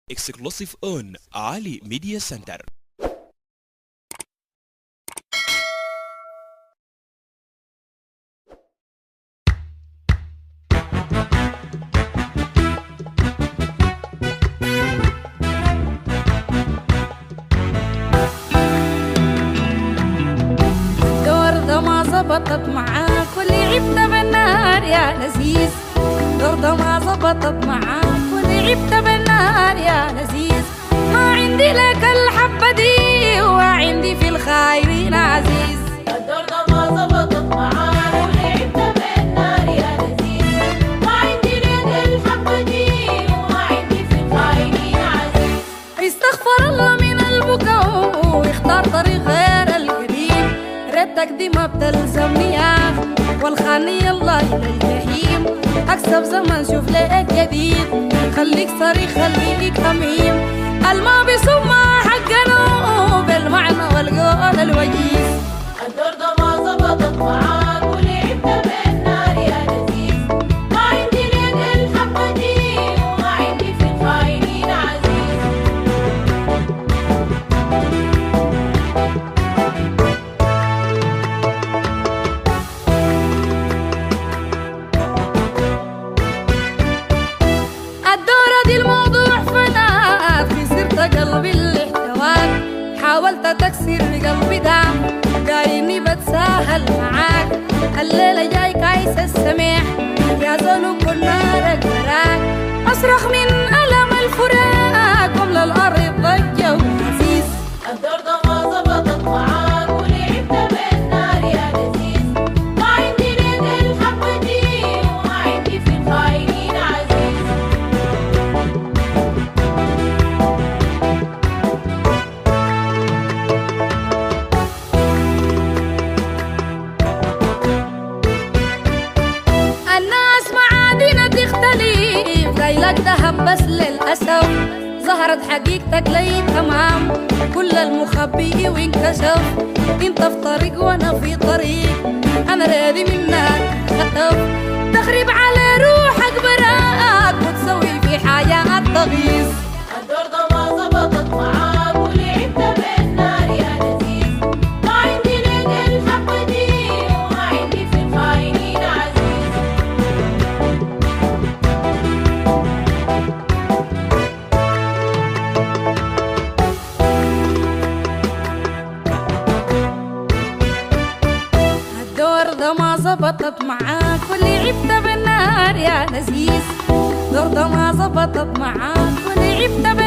exclusive on Ali Media Center. دور ده ما زبطت معاك واللي عبت بالنار يا لذيذ دور ده ما زبطت معاك واللي عبت بالنار يا لذيذ ما عندي لك الحبة دي وعندي في الخايرين عزيز الدور ده ما زبطت معاك ولعبت بالنار يا لذيذ ما عندي لك الحبة دي وما عندي في الخاينين عزيز استغفر الله من البكاء ويختار طريق غير القريب ردك دي ما بتلزمني يا والخاني الله الى الجحيم اكسب زمن شوف لك جديد خليك صريخ خليك تميم الماء بسمع حقنا بالمعنى والقول الوجيز الدور ده ما زبطت معاك ولعبت بالنار يا لذيذ ما عندي لك الحبة دي وما عندي في الخاينين عزيز الدورة دي الموضوع فناء في سيرة قلبي اللي احتواك حاولت تكسر قلبي ده دايني بتساهل معاك الليلة جاي كايس السميح يا زول كنا رجراك أصرخ من ألم الفراق وملا الأرض ضجة وحسيس الدور ده ما زبطت معاك ولعبت بالنار يا لذيذ ما عندي لك الحبة دي وما عندي في الخاينين عزيز الناس معادنا تختلف جايلك دهب بس للأسف ظهرت حقيقتك لي تمام كل المخبي وانكشف انت في طريق وانا في طريق انا راضي منك خطف تخرب على روحك براك وتسوي في حياة تغيظ الدور ده ما زبطت معاك ولعبت بالنار يا لذيذ ما عندي لك الحبة دي وما عندي في الخاينين عزيز الدور ده ما زبطت معاك واللي عبت بالنار يا لذيذ دور ده ما زبطت معاك واللي عبت